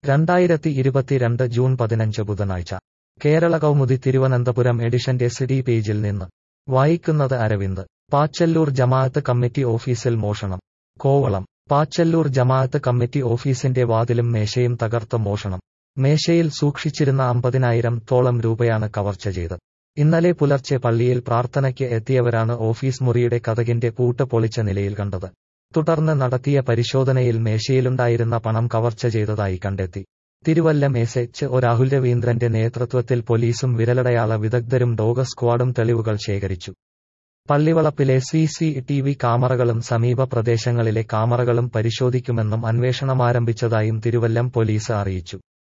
രണ്ടായിരത്തി ഇരുപത്തിരണ്ട് ജൂൺ പതിനഞ്ച് ബുധനാഴ്ച കേരള കൗമുദി തിരുവനന്തപുരം എഡിഷന്റെ സിഡി പേജിൽ നിന്ന് വായിക്കുന്നത് അരവിന്ദ് പാച്ചല്ലൂർ ജമാഅത്ത് കമ്മിറ്റി ഓഫീസിൽ മോഷണം കോവളം പാച്ചല്ലൂർ ജമാഅത്ത് കമ്മിറ്റി ഓഫീസിന്റെ വാതിലും മേശയും തകർത്ത് മോഷണം മേശയിൽ സൂക്ഷിച്ചിരുന്ന അമ്പതിനായിരം തോളം രൂപയാണ് കവർച്ച ചെയ്തത് ഇന്നലെ പുലർച്ചെ പള്ളിയിൽ പ്രാർത്ഥനയ്ക്ക് എത്തിയവരാണ് ഓഫീസ് മുറിയുടെ കതകിന്റെ പൂട്ട് പൊളിച്ച നിലയിൽ കണ്ടത് തുടർന്ന് നടത്തിയ പരിശോധനയിൽ മേശയിലുണ്ടായിരുന്ന പണം കവർച്ച ചെയ്തതായി കണ്ടെത്തി Thiruvallam S H O Rahul രവീന്ദ്രന്റെ നേതൃത്വത്തിൽ പോലീസും വിരലടയാള വിദഗ്ധരും ഡോഗ് സ്ക്വാഡും തെളിവുകൾ ശേഖരിച്ചു പള്ളിവളപ്പിലെ സി സി ടി വി ക്യാമറകളും സമീപ പ്രദേശങ്ങളിലെ ക്യാമറകളും പരിശോധിക്കുമെന്നും അന്വേഷണമാരംഭിച്ചതായും തിരുവല്ലം പോലീസ് അറിയിച്ചു